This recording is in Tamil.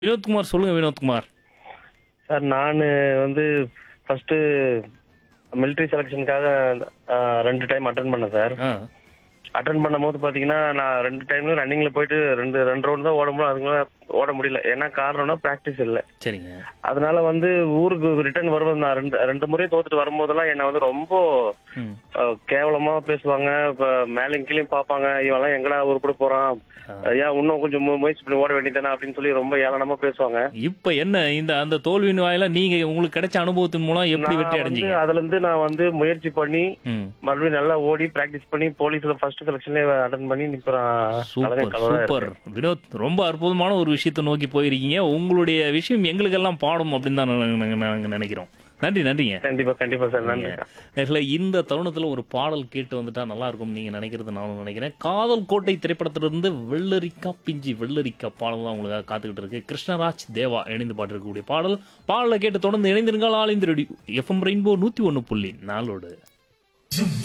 வினோத்குமார் சொல்லுங்க வினோத்குமார் சார் நான் வந்து ஃபர்ஸ்ட் மிலிட்ரி செலெக்ஷனுக்காக ரெண்டு டைம் அட்டன் பண்ணேன் சார் ஆ அட்டன் பண்ணும்போது பாத்தீங்கன்னா நான் ரெண்டு டைம்ல ரன்னிங்ல போயிட்டு ரெண்டு ரெண்டு ரவுண்ட் தான் ஓட முடியும் அதுக்கு மேல ஓட முடியல ஏன்னா காரணம்னா பிராக்டிஸ் இல்லை சரிங்க அதனால வந்து ஊருக்கு ரிட்டர்ன் வரும்போது நான் ரெண்டு ரெண்டு முறை தோத்துட்டு வரும்போதெல்லாம் என்னை வந்து ரொம்ப ம் அஹ், கேவலமா பேசுவாங்க இப்ப மேலும் கீழயும் பார்ப்பாங்க இவெல்லாம் எங்கடா உருப்பட போறான் ஏன் இன்னும் கொஞ்சம் மு- முயற்சி பண்ணி ஓட வேண்டியதானே அப்படின்னு சொல்லி ரொம்ப ஏளனமா பேசுவாங்க இப்ப என்ன இந்த அந்த தோல்வியின் வாயில நீங்க உங்களுக்கு கிடைச்ச அனுபவத்தின் மூலம் எப்படி வெற்றி நான் வந்து அடைஞ்சீங்க அதுல இருந்து நான் வந்து முயற்சி பண்ணி ம் மறுபடியும் நல்லா ஓடி பிராக்டிஸ் பண்ணி போலீஸ்ல ஃபர்ஸ்ட் செலக்ஷன்ல அட்டன் பண்ணி இப்ப நான் சூப்பர் தலைமை கலவரா சூப்பர் இருக்கேன். வினோத் ரொம்ப அற்புதமான ஒரு விஷயத்தை நோக்கி போயிருக்கீங்க உங்களுடைய விஷயம் எங்களுக்கெல்லாம் பாடும் அப்படின்னு தான் நாங்க- நாங்க- நாங்க நினைக்கிறோம் நன்றி நன்றிங்க கண்டிப்பா கண்டிப்பா சார் நன்றி நேர்களே, இந்த தருணத்துல ஒரு பாடல் கேட்டு வந்துட்டா நல்லா இருக்கும் நீங்க நினைக்கிறது நானும் நினைக்கிறேன் காதல் கோட்டை திரைப்படத்திலிருந்து வெள்ளரிக்கா பிஞ்சி வெள்ளரிக்கா பாடல் தான் உங்களுக்காக காத்துக்கிட்டு இருக்கு கிருஷ்ணராஜ் தேவா இணைந்து பாட்டிருக்கக்கூடிய பாடல் பாடலை கேட்டு தொடர்ந்து இணைந்திருங்கள் ஆல் இந்த ரெடி எஃப்எம் ரெயின்போ நூத்தி ஒன்னு புள்ளி நாளோடு